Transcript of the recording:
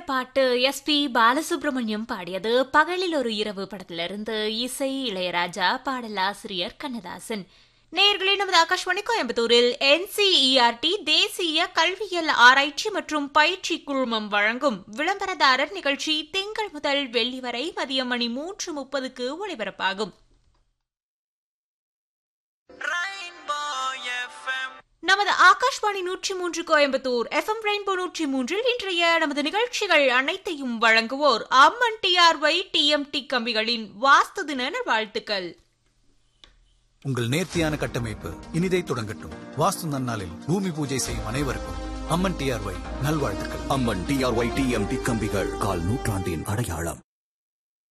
பாட்டு S B Balasubramaniam பாடியது பகலில் ஒரு இரவு படத்திலிருந்து இசை இளையராஜா பாடலாசிரியர் கண்ணதாசன் நேர்களே நமது ஆகாஷ்வாணி கோயம்புத்தூரில் என்சிஇஆர்டி தேசிய கல்வியல் ஆராய்ச்சி மற்றும் பயிற்சி குழுமம் வழங்கும் விளம்பரதாரர் நிகழ்ச்சி திங்கள் முதல் வெள்ளி வரை மதியம் மணி மூன்று முப்பதுக்கு ஒளிபரப்பாகும் நமது ஆகாஷ்வாணி நூற்றி மூன்று கோயம்புத்தூர் எஃப்எம் ரெயின்போ நூற்றி மூன்றில் இன்றைய நமது நிகழ்ச்சிகள் அனைத்தையும் வழங்குவோர் அம்மன் டிஆர்ஒய் டிஎம்டி கம்பிகளின் வாஸ்து தின வாழ்த்துக்கள் உங்கள் நேர்த்தியான கட்டமைப்பு இனிதை தொடங்கட்டும் வாஸ்து நன்னாளில் பூமி பூஜை செய்யும் அனைவருக்கும் அம்மன் டிஆர்ஒய் நல்வாழ்த்துக்கள் அம்மன் டிஆர்ஒய் டிஎம்டி கம்பிகள் கால் நூற்றாண்டின் அடையாளம்